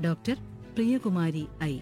doctor Priyakumari I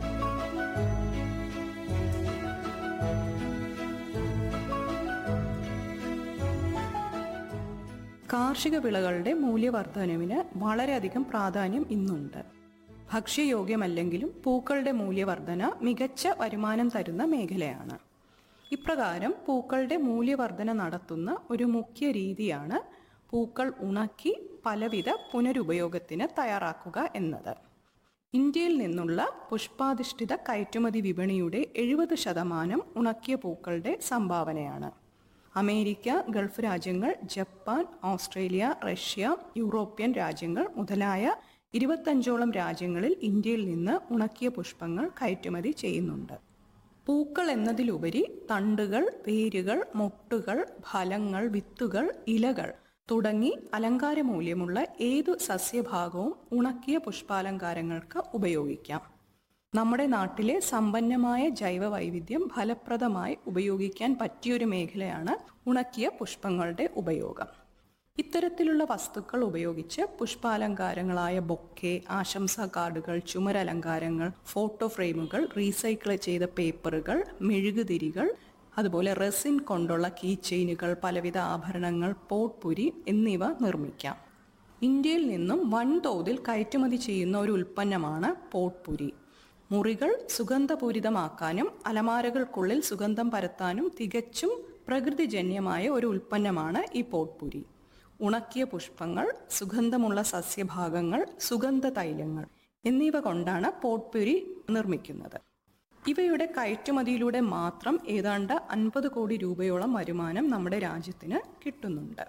കാർഷിക വിളകളുടെ മൂല്യവർദ്ധനവിന് വളരെയധികം പ്രാധാന്യം ഇന്നുണ്ട് ഭക്ഷ്യയോഗ്യമല്ലെങ്കിലും പൂക്കളുടെ മൂല്യവർദ്ധന മികച്ച വരുമാനം തരുന്ന മേഖലയാണ് ഇപ്രകാരം പൂക്കളുടെ മൂല്യവർദ്ധന നടത്തുന്ന ഒരു മുഖ്യ രീതിയാണ് പൂക്കൾ ഉണക്കി പലവിധ പുനരുപയോഗത്തിന് തയ്യാറാക്കുക എന്നത് ഇന്ത്യയിൽ നിന്നുള്ള പുഷ്പാധിഷ്ഠിത കയറ്റുമതി വിപണിയുടെ എഴുപത് ശതമാനം ഉണക്കിയ പൂക്കളുടെ സംഭാവനയാണ് അമേരിക്ക ഗൾഫ് രാജ്യങ്ങൾ ജപ്പാൻ ഓസ്ട്രേലിയ റഷ്യ യൂറോപ്യൻ രാജ്യങ്ങൾ മുതലായ ഇരുപത്തഞ്ചോളം രാജ്യങ്ങളിൽ ഇന്ത്യയിൽ നിന്ന് ഉണക്കിയ പുഷ്പങ്ങൾ കയറ്റുമതി ചെയ്യുന്നുണ്ട് പൂക്കൾ എന്നതിലുപരി തണ്ടുകൾ വേരുകൾ മൊട്ടുകൾ ഫലങ്ങൾ വിത്തുകൾ ഇലകൾ തുടങ്ങി അലങ്കാര മൂല്യമുള്ള ഏതു സസ്യഭാഗവും ഉണക്കിയ പുഷ്പാലങ്കാരങ്ങൾക്ക് ഉപയോഗിക്കാം നമ്മുടെ നാട്ടിലെ സമ്പന്നമായ ജൈവ വൈവിധ്യം ഫലപ്രദമായി ഉപയോഗിക്കാൻ പറ്റിയൊരു മേഖലയാണ് ഉണക്കിയ പുഷ്പങ്ങളുടെ ഉപയോഗം ഇത്തരത്തിലുള്ള വസ്തുക്കൾ ഉപയോഗിച്ച് പുഷ്പാലങ്കാരങ്ങളായ ബൊക്കെ ആശംസാ കാർഡുകൾ ചുമരലങ്കാരങ്ങൾ ഫോട്ടോ ഫ്രെയിമുകൾ റീസൈക്കിൾ ചെയ്ത പേപ്പറുകൾ മെഴുകുതിരികൾ അതുപോലെ റെസിൻ കൊണ്ടുള്ള കീ ചെയിനുകൾ പലവിധ ആഭരണങ്ങൾ പോട്ട്പുരി എന്നിവ നിർമ്മിക്കാം ഇന്ത്യയിൽ നിന്നും വൻതോതിൽ കയറ്റുമതി ചെയ്യുന്ന ഒരു ഉൽപ്പന്നമാണ് പോട്ട്പുരി മുറികൾ സുഗന്ധപൂരിതമാക്കാനും അലമാരകൾക്കുള്ളിൽ സുഗന്ധം പരത്താനും തികച്ചും പ്രകൃതിജന്യമായ ഒരു ഉൽപ്പന്നമാണ് ഈ പോട്ട്പുരി ഉണക്കിയ പുഷ്പങ്ങൾ സുഗന്ധമുള്ള സസ്യഭാഗങ്ങൾ സുഗന്ധ തൈലങ്ങൾ എന്നിവ കൊണ്ടാണ് പോട്ട്പുരി നിർമ്മിക്കുന്നത് ഇവയുടെ കയറ്റുമതിയിലൂടെ മാത്രം ഏതാണ്ട് അൻപത് കോടി രൂപയോളം വരുമാനം നമ്മുടെ രാജ്യത്തിന് കിട്ടുന്നുണ്ട്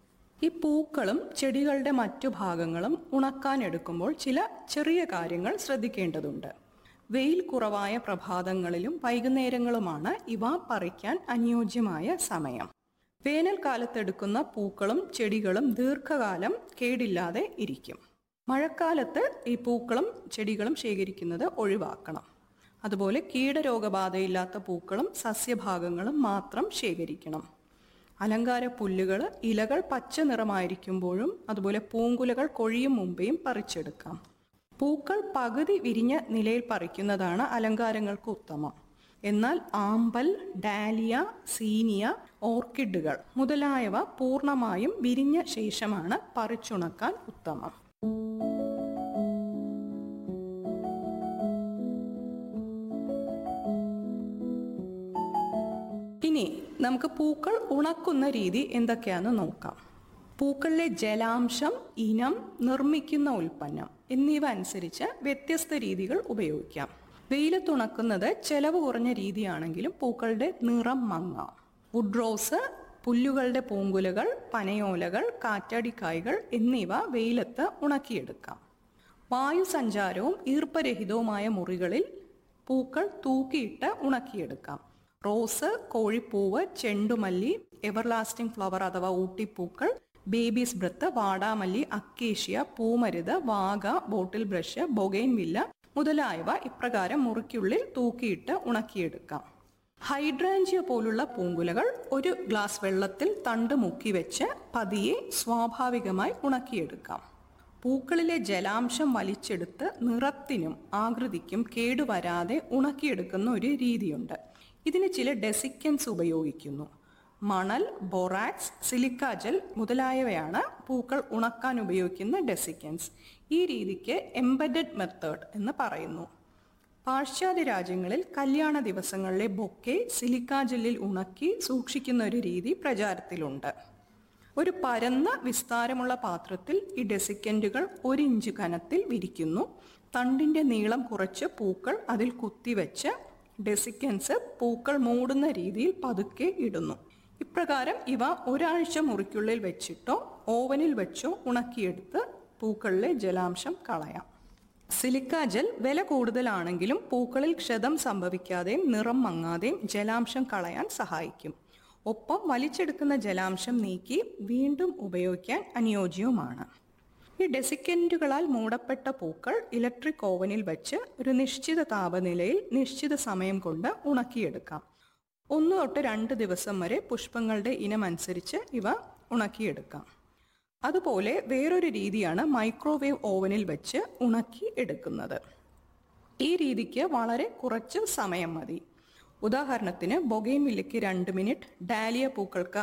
ഈ പൂക്കളും ചെടികളുടെ മറ്റു ഭാഗങ്ങളും ഉണക്കാനെടുക്കുമ്പോൾ ചില ചെറിയ കാര്യങ്ങൾ ശ്രദ്ധിക്കേണ്ടതുണ്ട് വെയിൽ കുറവായ പ്രഭാതങ്ങളിലും വൈകുന്നേരങ്ങളുമാണ് ഇവ പറിക്കാൻ അനുയോജ്യമായ സമയം വേനൽക്കാലത്തെടുക്കുന്ന പൂക്കളും ചെടികളും ദീർഘകാലം കേടില്ലാതെ ഇരിക്കും മഴക്കാലത്ത് ഈ പൂക്കളും ചെടികളും ശേഖരിക്കുന്നത് ഒഴിവാക്കണം അതുപോലെ കീടരോഗബാധയില്ലാത്ത പൂക്കളും സസ്യഭാഗങ്ങളും മാത്രം ശേഖരിക്കണം അലങ്കാര പുല്ലുകൾ ഇലകൾ പച്ച നിറമായിരിക്കുമ്പോഴും അതുപോലെ പൂങ്കുലകൾ കൊഴിയും മുമ്പേയും പറിച്ചെടുക്കാം പൂക്കൾ പകുതി വിരിഞ്ഞ നിലയിൽ പറിക്കുന്നതാണ് അലങ്കാരങ്ങൾക്ക് ഉത്തമം എന്നാൽ ആമ്പൽ ഡാലിയ സീനിയ ഓർക്കിഡുകൾ മുതലായവ പൂർണ്ണമായും വിരിഞ്ഞ ശേഷമാണ് പറിച്ചുണക്കാൻ ഉത്തമം ഇനി നമുക്ക് പൂക്കൾ ഉണക്കുന്ന രീതി എന്തൊക്കെയാണെന്ന് നോക്കാം പൂക്കളിലെ ജലാംശം ഇനം നിർമ്മിക്കുന്ന ഉൽപ്പന്നം എന്നിവ അനുസരിച്ച് വ്യത്യസ്ത രീതികൾ ഉപയോഗിക്കാം വെയിലത്തുണക്കുന്നത് ചെലവ് കുറഞ്ഞ രീതിയാണെങ്കിലും പൂക്കളുടെ നിറം മങ്ങാം വുഡ് റോസ് പുല്ലുകളുടെ പൂങ്കുലകൾ പനയോലകൾ കാറ്റാടിക്കായ്കൾ എന്നിവ വെയിലത്ത് ഉണക്കിയെടുക്കാം വായുസഞ്ചാരവും ഈർപ്പരഹിതവുമായ മുറികളിൽ പൂക്കൾ തൂക്കിയിട്ട് ഉണക്കിയെടുക്കാം റോസ് കോഴിപ്പൂവ് ചെണ്ടുമല്ലി എവർലാസ്റ്റിംഗ് ഫ്ലവർ അഥവാ ഊട്ടിപ്പൂക്കൾ ബേബീസ് ബ്രത്ത് വാടാമല്ലി അക്കേഷ്യ പൂമരുത് വാഗ ബോട്ടിൽ ബ്രഷ് ബൊഗൈൻ വില്ല മുതലായവ ഇപ്രകാരം മുറിക്കുള്ളിൽ തൂക്കിയിട്ട് ഉണക്കിയെടുക്കാം ഹൈഡ്രാഞ്ചിയ പോലുള്ള പൂങ്കുലകൾ ഒരു ഗ്ലാസ് വെള്ളത്തിൽ തണ്ട് മുക്കി വെച്ച് പതിയെ സ്വാഭാവികമായി ഉണക്കിയെടുക്കാം പൂക്കളിലെ ജലാംശം വലിച്ചെടുത്ത് നിറത്തിനും ആകൃതിക്കും കേടുവരാതെ ഉണക്കിയെടുക്കുന്ന ഒരു രീതിയുണ്ട് ഇതിന് ചില ഡെസിക്കൻസ് ഉപയോഗിക്കുന്നു മണൽ ബൊറാക്സ് സിലിക്കാജൽ മുതലായവയാണ് പൂക്കൾ ഉണക്കാൻ ഉപയോഗിക്കുന്ന ഡെസിക്കൻസ് ഈ രീതിക്ക് എംബഡഡ് മെത്തേഡ് എന്ന് പറയുന്നു പാശ്ചാത്യ രാജ്യങ്ങളിൽ കല്യാണ ദിവസങ്ങളിലെ ബൊക്കെ സിലിക്കാജെല്ലിൽ ഉണക്കി സൂക്ഷിക്കുന്ന ഒരു രീതി പ്രചാരത്തിലുണ്ട് ഒരു പരന്ന വിസ്താരമുള്ള പാത്രത്തിൽ ഈ ഡെസിക്കൻറ്റുകൾ ഒരു ഇഞ്ച് കനത്തിൽ വിരിക്കുന്നു തണ്ടിന്റെ നീളം കുറച്ച് പൂക്കൾ അതിൽ കുത്തിവെച്ച് ഡെസിക്കൻസ് പൂക്കൾ മൂടുന്ന രീതിയിൽ പതുക്കെ ഇടുന്നു ഇപ്രകാരം ഇവ ഒരാഴ്ച മുറിക്കുള്ളിൽ വെച്ചിട്ടോ ഓവനിൽ വെച്ചോ ഉണക്കിയെടുത്ത് പൂക്കളിലെ ജലാംശം കളയാം സിലിക്ക ജെൽ വില കൂടുതലാണെങ്കിലും പൂക്കളിൽ ക്ഷതം സംഭവിക്കാതെയും നിറം മങ്ങാതെയും ജലാംശം കളയാൻ സഹായിക്കും ഒപ്പം വലിച്ചെടുക്കുന്ന ജലാംശം നീക്കി വീണ്ടും ഉപയോഗിക്കാൻ അനുയോജ്യവുമാണ് ഈ ഡെസിക്കൻറ്റുകളാൽ മൂടപ്പെട്ട പൂക്കൾ ഇലക്ട്രിക് ഓവനിൽ വെച്ച് ഒരു നിശ്ചിത താപനിലയിൽ നിശ്ചിത സമയം കൊണ്ട് ഉണക്കിയെടുക്കാം ഒന്ന് തൊട്ട് രണ്ട് ദിവസം വരെ പുഷ്പങ്ങളുടെ ഇനം അനുസരിച്ച് ഇവ ഉണക്കിയെടുക്കാം അതുപോലെ വേറൊരു രീതിയാണ് മൈക്രോവേവ് ഓവനിൽ വെച്ച് ഉണക്കി എടുക്കുന്നത് ഈ രീതിക്ക് വളരെ കുറച്ച് സമയം മതി ഉദാഹരണത്തിന് ബൊഗൈൻവില്ലയ്ക്ക് രണ്ട് മിനിറ്റ് ഡാലിയ പൂക്കൾക്ക്